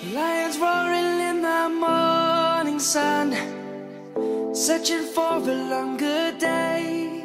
Lions roaring in the morning sun, searching for a longer day.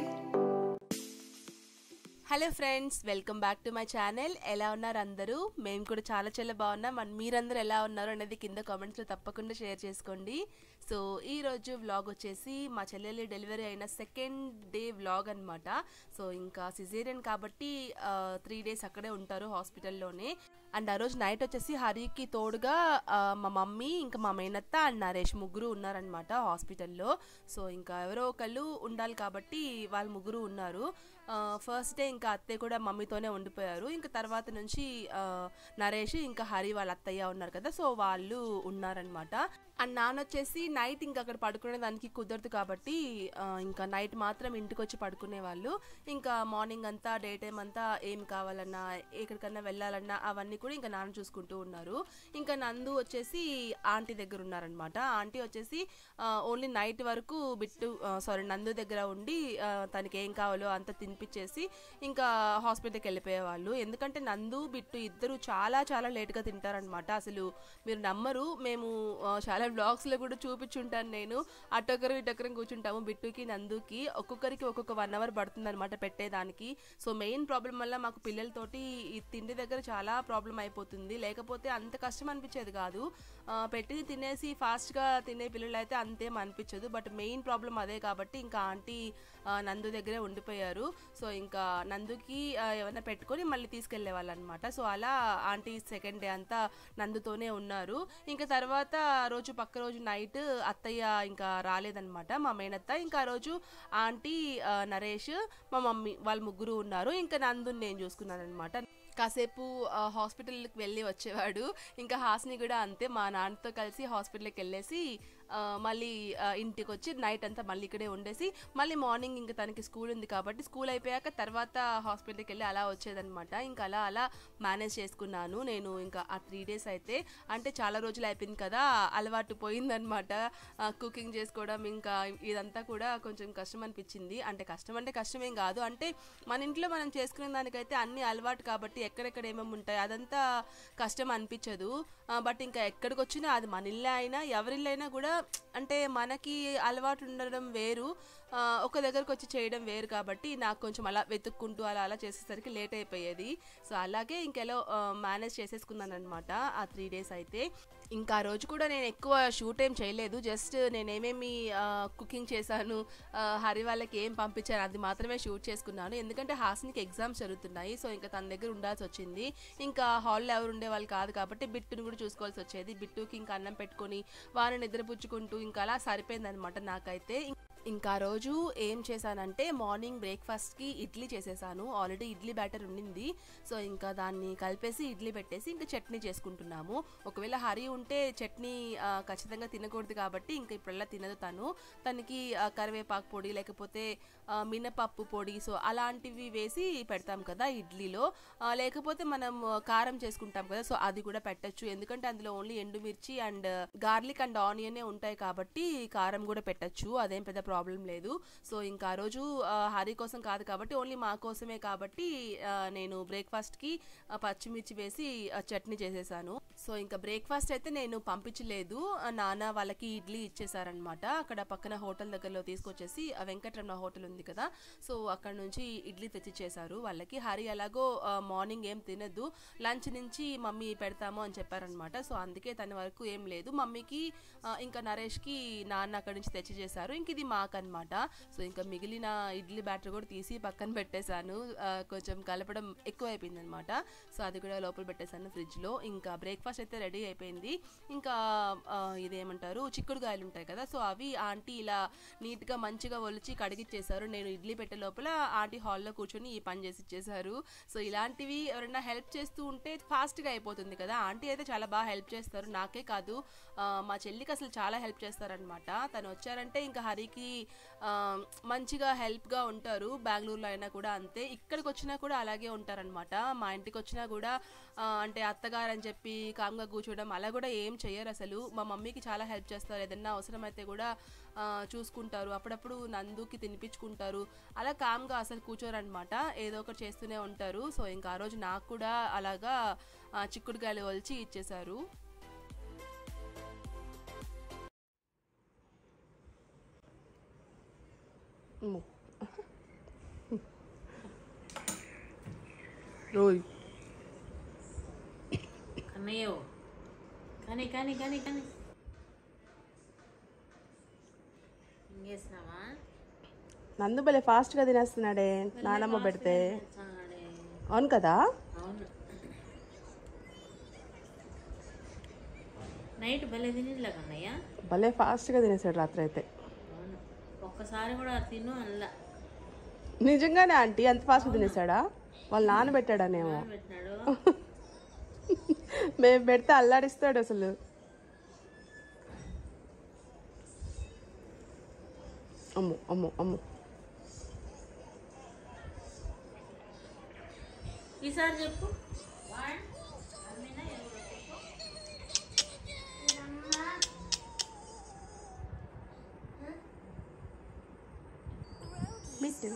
Hello friends welcome back to my channel ఎలా ఉన్నారు అందరూ మేము కూడా చాలా చాలా బాగున్నాం అండ్ మీరందరూ ఎలా ఉన్నారు అనేది కింద కామెంట్స్లో తప్పకుండా షేర్ చేసుకోండి సో ఈ రోజు వ్లాగ్ వచ్చేసి మా చెల్లెలి డెలివరీ అయిన సెకండ్ డే వ్లాగ్ అనమాట సో ఇంకా సిజేరియన్ కాబట్టి త్రీ డేస్ అక్కడే ఉంటారు హాస్పిటల్లోనే అండ్ ఆ రోజు నైట్ వచ్చేసి హరికి తోడుగా ఆ, మా మమ్మీ ఇంకా మా మేనత్త అండ్ నరేష్ ముగ్గురు ఉన్నారనమాట హాస్పిటల్లో సో ఇంకా ఎవరో ఒకళ్ళు ఉండాలి కాబట్టి వాళ్ళు ముగ్గురు ఉన్నారు ఫస్ట్ డే ఇంకా అత్తయ్య కూడా మమ్మీతోనే ఉండిపోయారు ఇంకా తర్వాత నుంచి ఆ, నరేష్ ఇంకా హరి వాళ్ళ అత్తయ్య ఉన్నారు కదా సో వాళ్ళు ఉన్నారనమాట అండ్ నాన్న వచ్చేసి నైట్ ఇంకా అక్కడ పడుకునే దానికి కుదరదు కాబట్టి ఆ, ఇంకా నైట్ మాత్రం ఇంటికి వచ్చి పడుకునే వాళ్ళు ఇంకా మార్నింగ్ అంతా డే టైం అంతా ఏం కావాలన్నా ఎక్కడికన్నా వెళ్ళాలన్నా అవన్నీ కూడా ఇంకా నాన్న చూసుకుంటూ ఉన్నారు ఇంకా నందు వచ్చేసి ఆంటీ దగ్గర ఉన్నారనమాట ఆంటీ వచ్చేసి ఓన్లీ నైట్ వరకు బిట్టు సారీ నందు దగ్గర ఉండి ఆ, తనకి ఏం కావాలో అంత తినిపించేసి ఇంకా హాస్పిటల్కి వెళ్ళిపోయేవాళ్ళు ఎందుకంటే నందు బిట్టు ఇద్దరు చాలా చాలా లేట్గా తింటారనమాట అసలు మీరు నమ్మరు మేము ఆ, చాలా బ్లాగ్స్లో కూడా చూపించుంటాను నేను అటొకరు ఇటొకరం కూర్చుంటాము బిట్టుకి నందుకి ఒక్కొక్కరికి ఒక్కొక్క వన్ అవర్ పడుతుంది అనమాట పెట్టేదానికి సో మెయిన్ ప్రాబ్లం వల్ల మాకు పిల్లలతోటి ఈ తిండి దగ్గర చాలా ప్రాబ్లం అయిపోతుంది లేకపోతే అంత కష్టం అనిపించేది కాదు ఆ, పెట్టింది తినేసి ఫాస్ట్గా తినే పిల్లలు అయితే అంతేం అనిపించదు బట్ మెయిన్ ప్రాబ్లం అదే కాబట్టి ఇంకా ఆంటీ ఆ, నందు దగ్గరే ఉండిపోయారు సో ఇంకా నందుకి ఆ, ఏమైనా పెట్టుకొని మళ్ళీ తీసుకెళ్లే వాళ్ళు అనమాట సో అలా ఆంటీ సెకండ్ డే అంతా నందుతోనే ఉన్నారు ఇంకా తర్వాత ఆ రోజు పక్క రోజు నైట్ అత్తయ్య ఇంకా రాలేదన్నమాట మా మేనత్త ఇంకా ఆ రోజు ఆంటీ ఆ, నరేష్ మా మమ్మీ వాళ్ళు ముగ్గురు ఉన్నారు ఇంకా నందుని నేను చూసుకున్నాను అనమాట కాసేపు ఆ, హాస్పిటల్కి వెళ్ళి వచ్చేవాడు ఇంకా హాస్ని కూడా అంతే మా నాన్నతో కలిసి హాస్పిటల్కి వెళ్ళేసి ఆ, మళ్ళీ ఆ, ఇంటికి వచ్చి నైట్ అంతా మళ్ళీ ఇక్కడే ఉండేసి మళ్ళీ మార్నింగ్ ఇంకా తనకి స్కూల్ ఉంది కాబట్టి స్కూల్ అయిపోయాక తర్వాత హాస్పిటల్కి వెళ్ళి అలా వచ్చేదనమాట ఇంకా అలా అలా మేనేజ్ చేసుకున్నాను నేను ఇంకా ఆ త్రీ డేస్ అయితే అంటే చాలా రోజులు అయిపోయింది కదా అలవాటు పోయిందనమాట కుకింగ్ చేసుకోవడం ఇంకా ఇదంతా కూడా కొంచెం కష్టం అనిపించింది అంటే కష్టం అంటే కష్టమేం కాదు అంటే మన ఇంట్లో మనం చేసుకునే దానికైతే అన్ని అలవాటు కాబట్టి ఎక్కడెక్కడ ఏమేమి ఉంటాయి అదంతా కష్టం అనిపించదు బట్ ఇంకా ఎక్కడికి వచ్చినా అది మన ఇల్లు అయినా ఎవరిల్లు అయినా కూడా అంటే మనకి అలవాటు ఉండడం వేరు ఆ, ఒక దగ్గరకు వచ్చి చేయడం వేరు కాబట్టి నాకు కొంచెం అలా వెతుక్కుంటూ అలా అలా చేసేసరికి లేట్ అయిపోయేది సో అలాగే ఇంకెలా మేనేజ్ చేసేసుకున్నాను అనమాట ఆ త్రీ డేస్ అయితే ఇంకా ఆ రోజు కూడా నేను ఎక్కువ షూట్ ఏం చేయలేదు జస్ట్ నేనేమేమి కుకింగ్ చేశాను ఆ, హరి వాళ్ళకి ఏం పంపించాను అది మాత్రమే షూట్ చేసుకున్నాను ఎందుకంటే హాస్నికి ఎగ్జామ్స్ జరుగుతున్నాయి సో ఇంకా తన దగ్గర ఉండాల్సి వచ్చింది ఇంకా హాల్లో ఎవరు ఉండేవాళ్ళు కాదు కాబట్టి బిట్టుని కూడా చూసుకోవాల్సి వచ్చేది బిట్టుకి ఇంకా అన్నం పెట్టుకొని వారిని నిద్రపుచ్చుకుంటూ ఇంకా అలా సరిపోయిందనమాట నాకైతే ఇంకా ఆ రోజు ఏం చేశానంటే మార్నింగ్ బ్రేక్ఫాస్ట్కి ఇడ్లీ చేసేసాను ఆల్రెడీ ఇడ్లీ బ్యాటర్ ఉండింది సో ఇంకా దాన్ని కలిపేసి ఇడ్లీ పెట్టేసి ఇంకా చట్నీ చేసుకుంటున్నాము ఒకవేళ హరి ఉంటే చట్నీ ఆ, ఖచ్చితంగా తినకూడదు కాబట్టి ఇంకా ఇప్పుడల్లా తినదు తను తనకి ఆ, కరివేపాకు పొడి లేకపోతే ఆ, మినపప్పు పొడి సో అలాంటివి వేసి పెడతాం కదా ఇడ్లీలో ఆ, లేకపోతే మనం ఆ, కారం చేసుకుంటాం కదా సో అది కూడా పెట్టచ్చు ఎందుకంటే అందులో ఓన్లీ ఎండుమిర్చి అండ్ గార్లిక్ అండ్ ఆనియనే ఉంటాయి కాబట్టి కారం కూడా పెట్టచ్చు అదేం పెద్ద ప్రాబ్లం లేదు సో ఇంకా ఆ రోజు ఆ, హరి కోసం కాదు కాబట్టి ఓన్లీ మా కోసమే కాబట్టి ఆ, నేను బ్రేక్ఫాస్ట్కి పచ్చిమిర్చి వేసి ఆ, చట్నీ చేసేసాను సో ఇంకా బ్రేక్ఫాస్ట్ అయితే నేను పంపించలేదు ఆ, నాన్న వాళ్ళకి ఇడ్లీ ఇచ్చేసారనమాట అక్కడ పక్కన హోటల్ దగ్గరలో తీసుకొచ్చేసి ఆ వెంకటరమణ హోటల్ ఉంది కదా సో అక్కడ నుంచి ఇడ్లీ తెచ్చిచ్చేసారు వాళ్ళకి హరి ఎలాగో మార్నింగ్ ఏం తినద్దు లంచ్ నుంచి మమ్మీ పెడతాము అని చెప్పారనమాట సో అందుకే తన వరకు ఏం లేదు మమ్మీకి ఆ, ఇంకా నరేష్కి నాన్న అక్కడి నుంచి తెచ్చి చేశారు ఇంక ఇది మాకు అనమాట సో ఇంకా మిగిలిన ఇడ్లీ బ్యాటర్ కూడా తీసి పక్కన పెట్టేశాను ఆ, కొంచెం కలపడం ఎక్కువ అయిపోయింది అనమాట సో అది కూడా లోపల పెట్టేశాను ఫ్రిడ్జ్లో ఇంకా బ్రేక్ఫాస్ట్ అయితే రెడీ అయిపోయింది ఇంకా ఆ, ఇదేమంటారు చిక్కుడుకాయలు ఉంటాయి కదా సో అవి ఆంటీ ఇలా నీట్గా మంచిగా ఒలిచి కడిగిచ్చేసారు నేను ఇడ్లీ పెట్టే లోపల ఆంటీ హాల్లో కూర్చొని ఈ పని చేసి ఇచ్చేసారు సో ఇలాంటివి ఎవరైనా హెల్ప్ చేస్తూ ఉంటే ఫాస్ట్గా అయిపోతుంది కదా ఆంటీ అయితే చాలా బాగా హెల్ప్ చేస్తారు నాకే కాదు ఆ, మా చెల్లికి అసలు చాలా హెల్ప్ చేస్తారనమాట తను వచ్చారంటే ఇంకా హరికి ఆ, మంచిగా హెల్ప్గా ఉంటారు బెంగళూరులో అయినా కూడా అంతే ఇక్కడికి వచ్చినా కూడా అలాగే ఉంటారనమాట మా ఇంటికి వచ్చినా కూడా ఆ, అంటే అత్తగారు అని చెప్పి కామ్గా కూర్చోవడం అలా కూడా ఏం చెయ్యరు అసలు మా మమ్మీకి చాలా హెల్ప్ చేస్తారు ఏదన్నా అవసరమైతే కూడా ఆ, చూసుకుంటారు అప్పుడప్పుడు నందుకి తినిపించుకుంటారు అలా కామ్గా అసలు కూర్చోరనమాట ఏదో ఒకటి చేస్తూనే ఉంటారు సో ఇంకా ఆ రోజు నాకు కూడా అలాగా ఆ, చిక్కుడుకాయలు ఒలిచి ఇచ్చేశారు అమ్మో. రోయ్ కన్నయ్యో కానీ కానీ కానీ కానీ ఇంకేసినావా నందు భలే ఫాస్ట్గా తినేస్తున్నాడే నానమ్మ పెడితే చాడే. అవును కదా అవును నైట్ భలే తినిలే కన్నయ్య భలే ఫాస్ట్గా తినేసాడు రాత్రి అయితే అవును ఒక్కసారి కూడా తిను అల్లా నిజంగానే ఆంటీ అంత ఫాస్ట్గా తినేసాడా వాళ్ళు నానబెట్టాడనేమో పెట్టినాడు మేము పెడితే అల్లాడిస్తాడు అసలు అమ్ము అమ్ము అమ్ము ఈసారి చెప్పు వన్ అమ్మినా ఎవరో చెప్పు ఇదమ్మా. మిట్టు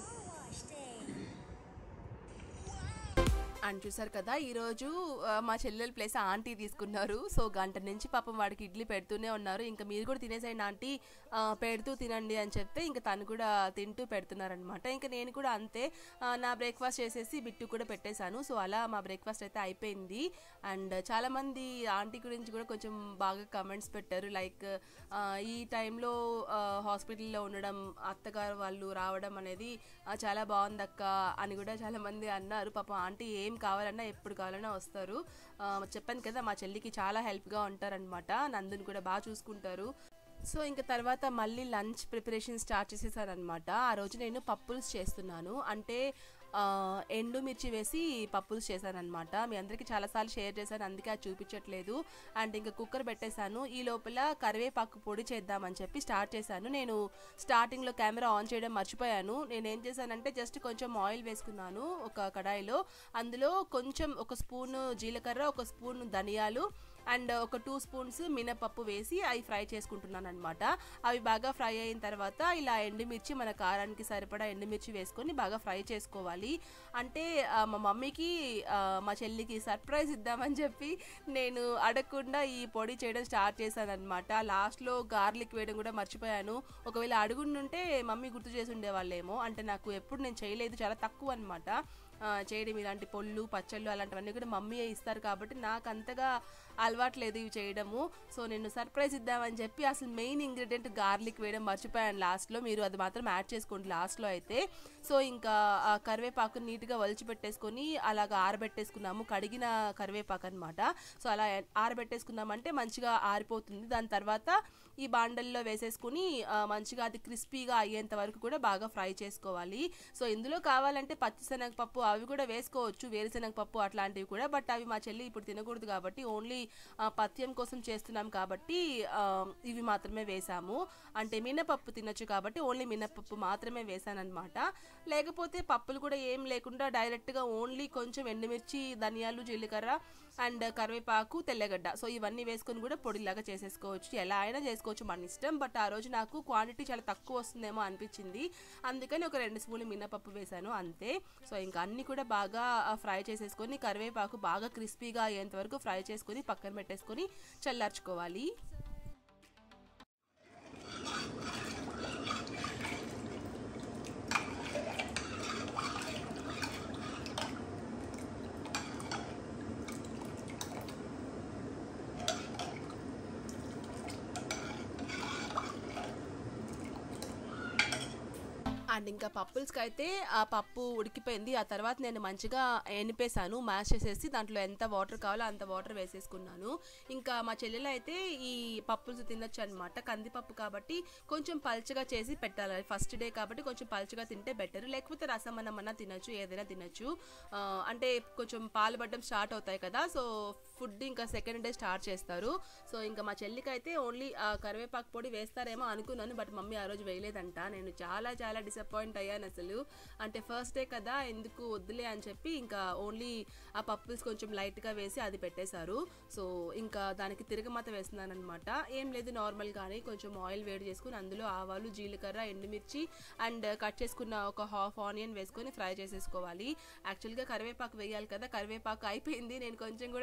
అని చూసారు కదా ఈరోజు ఆ, మా చెల్లెల ప్లేస్ ఆంటీ తీసుకున్నారు సో గంట నుంచి పాపం వాడికి ఇడ్లీ పెడుతూనే ఉన్నారు ఇంకా మీరు కూడా తినేసేయండి ఆంటీ ఆ, పెడుతూ తినండి అని చెప్తే ఇంకా తను కూడా తింటూ పెడుతున్నారనమాట ఇంకా నేను కూడా అంతే ఆ, నా బ్రేక్ఫాస్ట్ చేసేసి బిట్టు కూడా పెట్టేశాను సో అలా మా బ్రేక్ఫాస్ట్ అయితే అయిపోయింది అండ్ చాలామంది ఆంటీ గురించి కూడా కొంచెం బాగా కమెంట్స్ పెట్టారు లైక్ ఆ, ఈ టైంలో హాస్పిటల్లో ఉండడం అత్తగారు వాళ్ళు రావడం అనేది ఆ, చాలా బాగుంది అక్క అని కూడా చాలా మంది అన్నారు పాపం ఆంటీ ఏం కావాలన్నా ఎప్పుడు కావాలన్నా వస్తారు ఆ, చెప్పాను కదా మా చెల్లికి చాలా హెల్ప్గా ఉంటారనమాట నందుని కూడా బాగా చూసుకుంటారు సో ఇంకా తర్వాత మళ్ళీ లంచ్ ప్రిపరేషన్ స్టార్ట్ చేసేసారనమాట ఆ రోజు నేను పప్పుల్స్ చేస్తున్నాను అంటే ఆ, ఎండుమిర్చి వేసి పప్పుల్స్ చేశానమాట మీ అందరికీ చాలాసార్లు షేర్ చేశాను అందుకే అది చూపించట్లేదు అండ్ ఇంకా కుక్కర్ పెట్టేశాను ఈ లోపల కరివేపాకు పొడి చేద్దామని చెప్పి స్టార్ట్ చేశాను నేను స్టార్టింగ్లో కెమెరా ఆన్ చేయడం మర్చిపోయాను నేను ఏం చేశానంటే జస్ట్ కొంచెం ఆయిల్ వేసుకున్నాను ఒక కడాయిలో అందులో కొంచెం ఒక స్పూన్ జీలకర్ర ఒక స్పూన్ ధనియాలు అండ్ ఒక టూ స్పూన్స్ మినపప్పు వేసి అవి ఫ్రై చేసుకుంటున్నాను అనమాట అవి బాగా ఫ్రై అయిన తర్వాత ఇలా ఎండుమిర్చి మన కారానికి సరిపడా ఎండుమిర్చి వేసుకొని బాగా ఫ్రై చేసుకోవాలి అంటే ఆ, మా మమ్మీకి ఆ, మా చెల్లికి సర్ప్రైజ్ ఇద్దామని చెప్పి నేను అడగకుండా ఈ పొడి చేయడం స్టార్ట్ చేశాను అనమాట లాస్ట్లో గార్లిక్ వేయడం కూడా మర్చిపోయాను ఒకవేళ అడుగుండుంటే మమ్మీ గుర్తు చేసి ఉండేవాళ్ళేమో అంటే నాకు ఎప్పుడు నేను చేయలేదు చాలా తక్కువ అనమాట చేయడం ఇలాంటి పొళ్ళు పచ్చళ్ళు అలాంటివన్నీ కూడా మమ్మీ ఇస్తారు కాబట్టి నాకు అంతగా అలవాట్లేదు ఇవి చేయడము సో నేను సర్ప్రైజ్ ఇద్దామని చెప్పి అసలు మెయిన్ ఇంగ్రీడియంట్ గార్లిక్ వేయడం మర్చిపోయాను లాస్ట్లో మీరు అది మాత్రం యాడ్ చేసుకోండి లాస్ట్లో అయితే సో ఇంకా ఆ కరివేపాకు నీట్గా వలిచి పెట్టేసుకొని అలాగా ఆరబెట్టేసుకున్నాము కడిగిన కరివేపాకు అనమాట సో అలా ఆరబెట్టేసుకున్నామంటే మంచిగా ఆరిపోతుంది దాని తర్వాత ఈ బాండల్లో వేసేసుకుని ఆ, మంచిగా అది క్రిస్పీగా అయ్యేంత వరకు కూడా బాగా ఫ్రై చేసుకోవాలి సో ఇందులో కావాలంటే పచ్చిశనగపప్పు అవి కూడా వేసుకోవచ్చు వేరుశనగపప్పు అట్లాంటివి కూడా బట్ అవి మా చెల్లి ఇప్పుడు తినకూడదు కాబట్టి ఓన్లీ పథ్యం కోసం చేస్తున్నాం కాబట్టి ఆ, ఇవి మాత్రమే వేసాము అంటే మినపప్పు తినొచ్చు కాబట్టి ఓన్లీ మినపప్పు మాత్రమే వేసానమాట లేకపోతే పప్పులు కూడా ఏం లేకుండా డైరెక్ట్గా ఓన్లీ కొంచెం ఎండుమిర్చి ధనియాలు జీలకర్ర అండ్ కరివేపాకు తెల్లగడ్డ సో ఇవన్నీ వేసుకొని కూడా పొడిలాగా చేసేసుకోవచ్చు ఎలా అయినా చేసుకోవచ్చు మన ఇష్టం బట్ ఆ రోజు నాకు క్వాంటిటీ చాలా తక్కువ వస్తుందేమో అనిపించింది అందుకని ఒక రెండు స్పూన్లు మినపప్పు వేశాను అంతే సో ఇంకా అన్ని కూడా బాగా ఫ్రై చేసేసుకొని కరివేపాకు బాగా క్రిస్పీగా అయ్యేంత వరకు ఫ్రై చేసుకొని పక్కన పెట్టేసుకొని చల్లార్చుకోవాలి అండ్ ఇంకా పప్పుల్స్కి అయితే ఆ పప్పు ఉడికిపోయింది ఆ తర్వాత నేను మంచిగా ఎనిపేసాను మ్యాష్ చేసేసి దాంట్లో ఎంత వాటర్ కావాలో అంత వాటర్ వేసేసుకున్నాను ఇంకా మా చెల్లెలు అయితే ఈ పప్పుల్స్ తినొచ్చు అనమాట కందిపప్పు కాబట్టి కొంచెం పల్చగా చేసి పెట్టాలి ఫస్ట్ డే కాబట్టి కొంచెం పల్చగా తింటే బెటర్ లేకపోతే రసం అన్నమన్నా తినొచ్చు ఏదైనా తినొచ్చు ఆ, అంటే కొంచెం పాలు పడ్డం స్టార్ట్ అవుతాయి కదా సో ఫుడ్ ఇంకా సెకండ్ డే స్టార్ట్ చేస్తారు సో ఇంకా మా చెల్లికి అయితే ఓన్లీ ఆ కరివేపాకు పొడి వేస్తారేమో అనుకున్నాను బట్ మమ్మీ ఆ రోజు వేయలేదంట నేను చాలా చాలా డిసప్పాయింట్ అయ్యాను అసలు అంటే ఫస్ట్ డే కదా ఎందుకు వద్దులే అని చెప్పి ఇంకా ఓన్లీ ఆ పప్పుల్స్ కొంచెం లైట్గా వేసి అది పెట్టేశారు సో ఇంకా దానికి తిరగమాత వేస్తున్నాను అనమాట ఏం లేదు నార్మల్గానే కొంచెం ఆయిల్ వేడి చేసుకుని అందులో ఆవాలు జీలకర్ర ఎండుమిర్చి అండ్ కట్ చేసుకున్న ఒక హాఫ్ ఆనియన్ వేసుకొని ఫ్రై చేసేసుకోవాలి యాక్చువల్గా కరివేపాకు వేయాలి కదా కరివేపాకు అయిపోయింది నేను కొంచెం కూడా ఎత్తి పెట్టుకుని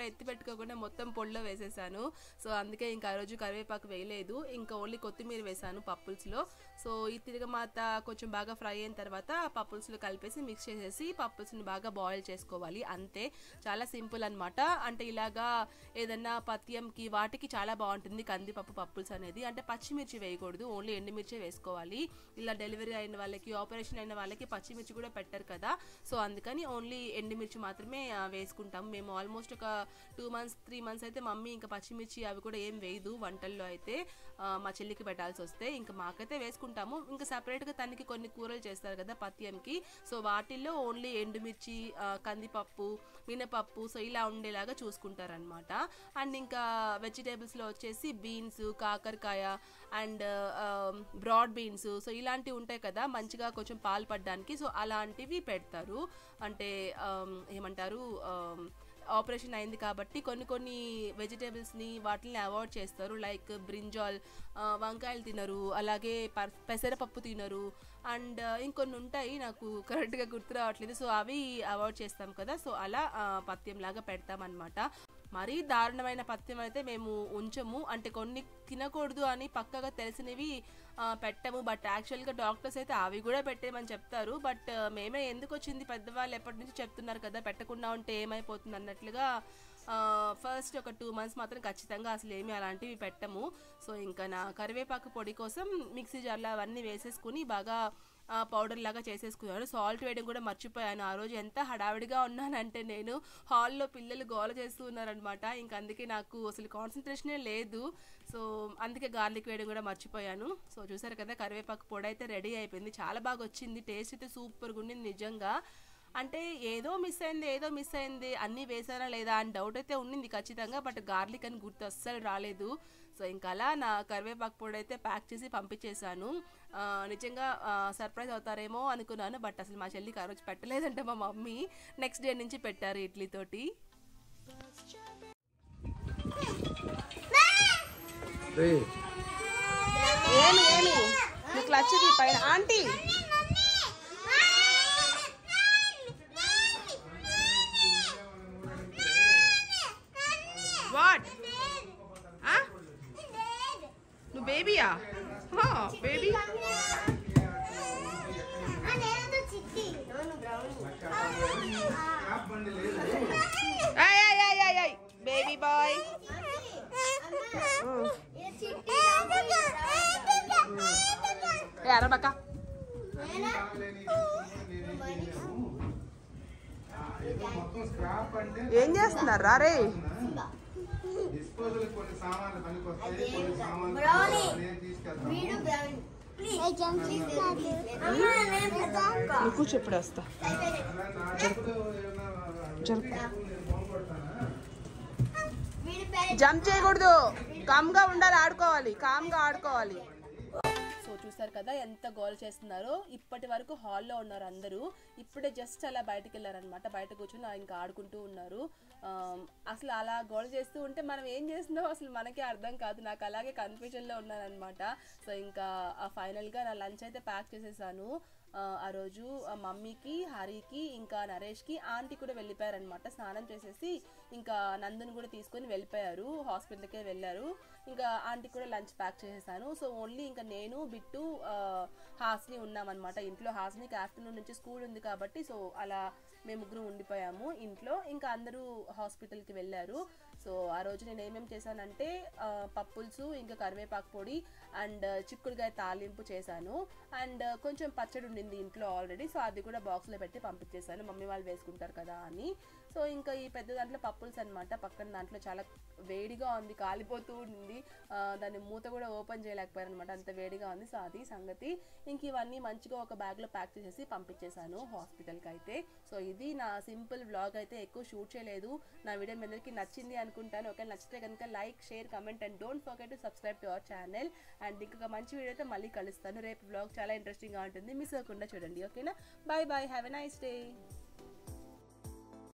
పెట్టుకోకుండా మొత్తం పొడిలో వేసేసాను సో అందుకే ఇంకా ఆ రోజు కరివేపాకు వేయలేదు ఇంకా ఓన్లీ కొత్తిమీర వేసాను పప్పుల్స్లో సో ఈ తిరగమాత కొంచెం బాగా ఫ్రై అయిన తర్వాత పప్పుల్స్లో కలిపేసి మిక్స్ చేసేసి పప్పుల్స్ని బాగా బాయిల్ చేసుకోవాలి అంతే చాలా సింపుల్ అన్నమాట అంటే ఇలాగా ఏదన్నా పత్యంకి వాటికి చాలా బాగుంటుంది కందిపప్పు పప్పుల్స్ అనేది అంటే పచ్చిమిర్చి వేయకూడదు ఓన్లీ ఎండుమిర్చి వేసుకోవాలి ఇలా డెలివరీ అయిన వాళ్ళకి ఆపరేషన్ అయిన వాళ్ళకి పచ్చిమిర్చి కూడా పెట్టరు కదా సో అందుకని ఓన్లీ ఎండుమిర్చి మాత్రమే ఆ, వేసుకుంటాం మేము ఆల్మోస్ట్ ఒక టూ మంత్స్ త్రీ మంత్స్ అయితే మమ్మీ ఇంకా పచ్చిమిర్చి అవి కూడా ఏం వేయదు వంటల్లో అయితే ఆ, మా చెల్లికి పెట్టాల్సి వస్తే ఇంకా మాకైతే వేసుకుంటాము ఇంకా సపరేట్గా తనకి కొన్ని కూరలు చేస్తారు కదా పత్యంకి సో వాటిల్లో ఓన్లీ ఎండుమిర్చి ఆ, కందిపప్పు మినపప్పు సో ఇలా ఉండేలాగా చూసుకుంటారనమాట అండ్ ఇంకా వెజిటేబుల్స్లో వచ్చేసి బీన్స్ కాకరకాయ అండ్ బ్రాడ్ బీన్స్ సో ఇలాంటివి ఉంటాయి కదా మంచిగా కొంచెం పాలు పడడానికి సో అలాంటివి పెడతారు అంటే ఆమ్, ఏమంటారు ఆమ్, ఆపరేషన్ అయింది కాబట్టి కొన్ని కొన్ని వెజిటేబుల్స్ని వాటిని అవాయిడ్ చేస్తారు లైక్ బ్రింజాల్ ఆ, వంకాయలు తినరు అలాగే పర్- పెసరపప్పు తినరు అండ్ ఇంకొన్ని ఉంటాయి నాకు కరెక్ట్గా గుర్తు రావట్లేదు సో అవి అవాయిడ్ చేస్తాం కదా సో అలా ఆ, పథ్యంలాగా పెడతామన్నమాట మరీ దారుణమైన పథ్యం అయితే మేము ఉంచము అంటే కొన్ని తినకూడదు అని పక్కగా తెలిసినవి ఆ, పెట్టము బట్ యాక్చువల్గా డాక్టర్స్ అయితే అవి కూడా పెట్టేమని చెప్తారు బట్ మేమే ఎందుకు వచ్చింది పెద్దవాళ్ళు ఎప్పటి నుంచి చెప్తున్నారు కదా పెట్టకుండా ఉంటే ఏమైపోతుంది అన్నట్లుగా ఫస్ట్ ఒక టూ మంత్స్ మాత్రం ఖచ్చితంగా అసలు ఏమీ అలాంటివి పెట్టము సో ఇంకా నా కరివేపాకు పొడి కోసం మిక్సీ జార్లో అవన్నీ వేసేసుకుని బాగా పౌడర్ లాగా చేసేసుకున్నాను సాల్ట్ వేయడం కూడా మర్చిపోయాను ఆ రోజు ఎంత హడావిడిగా ఉన్నానంటే నేను హాల్లో పిల్లలు గోల చేస్తూ ఉన్నారనమాట ఇంకా అందుకే నాకు అసలు కాన్సన్ట్రేషనే లేదు సో అందుకే గార్లిక్ వేయడం కూడా మర్చిపోయాను సో చూసారు కదా కరివేపాకు పొడి అయితే రెడీ అయిపోయింది చాలా బాగా వచ్చింది టేస్ట్ అయితే సూపర్గా ఉండింది నిజంగా అంటే ఏదో మిస్ అయింది ఏదో మిస్ అయింది అన్నీ వేసారా లేదా అని డౌట్ అయితే ఉండింది ఖచ్చితంగా బట్ గార్లిక్ అని గుర్తు అస్సలు రాలేదు సో ఇంకా అలా నా కరివేపాకు పొడి అయితే ప్యాక్ చేసి పంపించేశాను ఆ, నిజంగా సర్ప్రైజ్ అవుతారేమో అనుకున్నాను బట్ అసలు మా చెల్లికి ఆ రోజు పెట్టలేదంటే మా మమ్మీ నెక్స్ట్ డే నుంచి పెట్టారు ఇడ్లీతోటి ఏమి ఏమి నీకు లచ్చది పైన ఆంటీ వాట్ నువ్వు బేబీయా బేబీ బేబీ బాయ్ అరబక్క మొత్తం స్క్రాప్ అంటే ఏం చేస్తున్నారు రే డిస్పోజల్ కొన్ని సామాన్లు పనికి వస్తాయి కొన్ని సామాన్లు బ్రౌనీ. నేను తీసుకెళ్తాను వీడు బ్రౌన్ నువ్వు కూర్చో ఇప్పుడు వస్తా అలా నా డబ్బులు ఏమన్నా జరుపు. నేను ఫోన్ కొడతానా వీడి పేరు జంప్ చేయకూడదు కామ్గా ఉండాలి ఆడుకోవాలి కామ్గా ఆడుకోవాలి సో చూసారు కదా ఎంత గోల్ చేస్తున్నారో ఇప్పటి వరకు హాల్లో ఉన్నారు అందరూ ఇప్పుడే జస్ట్ అలా బయటకు వెళ్ళారనమాట బయట కూర్చొని ఇంకా ఆడుకుంటూ ఉన్నారు ఆమ్, అసలు అలా గోల్ చేస్తూ ఉంటే మనం ఏం చేస్తున్నామో అసలు మనకే అర్థం కాదు నాకు అలాగే కన్ఫ్యూజన్లో ఉన్నానమాట సో ఇంకా ఫైనల్గా నా లంచ్ అయితే ప్యాక్ చేసేసాను ఆ, ఆ రోజు ఆ మమ్మీకి హరికి ఇంకా నరేష్కి ఆంటీ కూడా వెళ్ళిపోయారనమాట స్నానం చేసేసి ఇంకా నందుని కూడా తీసుకొని వెళ్ళిపోయారు హాస్పిటల్కే వెళ్ళారు ఇంకా ఆంటీ కూడా లంచ్ ప్యాక్ చేసేసాను సో ఓన్లీ ఇంకా నేను బిట్టు ఆ, హాస్ని ఉన్నామన్నమాట ఇంట్లో హాస్నికి ఆఫ్టర్నూన్ నుంచి స్కూల్ ఉంది కాబట్టి సో అలా మేము ముగ్గురు ఉండిపోయాము ఇంట్లో ఇంకా అందరూ హాస్పిటల్కి వెళ్ళారు సో ఆ రోజు నేను ఏమేమి చేశానంటే ఆ, పప్పులుసు ఇంకా కరివేపాకు పొడి అండ్ చిక్కుడుగాయ తాలింపు చేశాను అండ్ కొంచెం పచ్చడి ఉండింది ఇంట్లో ఆల్రెడీ సో అది కూడా బాక్స్లో పెట్టి పంపించేశాను మమ్మీ వాళ్ళు వేసుకుంటారు కదా అని సో ఇంకా ఈ పెద్ద దాంట్లో పప్పుల్స్ అనమాట పక్కన దాంట్లో చాలా వేడిగా ఉంది కాలిపోతూ ఉంది ఆ, దాని మూత కూడా ఓపెన్ చేయలేకపోయారు అనమాట అంత వేడిగా ఉంది సో అది సంగతి ఇంక ఇవన్నీ మంచిగా ఒక బ్యాగ్లో ప్యాక్ చేసేసి పంపించేశాను హాస్పిటల్కి అయితే సో ఇది నా సింపుల్ వ్లాగ్ అయితే ఎక్కువ షూట్ చేయలేదు నా వీడియో మీ అందరికీ నచ్చింది అనుకుంటాను ఒకవేళ నచ్చితే కనుక like share comment and don't forget to subscribe to our channel and ఇంకొక మంచి వీడియోతో మళ్ళీ కలుస్తాను రేపు వ్లాగ్ చాలా ఇంట్రెస్టింగ్గా ఉంటుంది మిస్ అవ్వకుండా చూడండి ఓకేనా bye bye have a nice day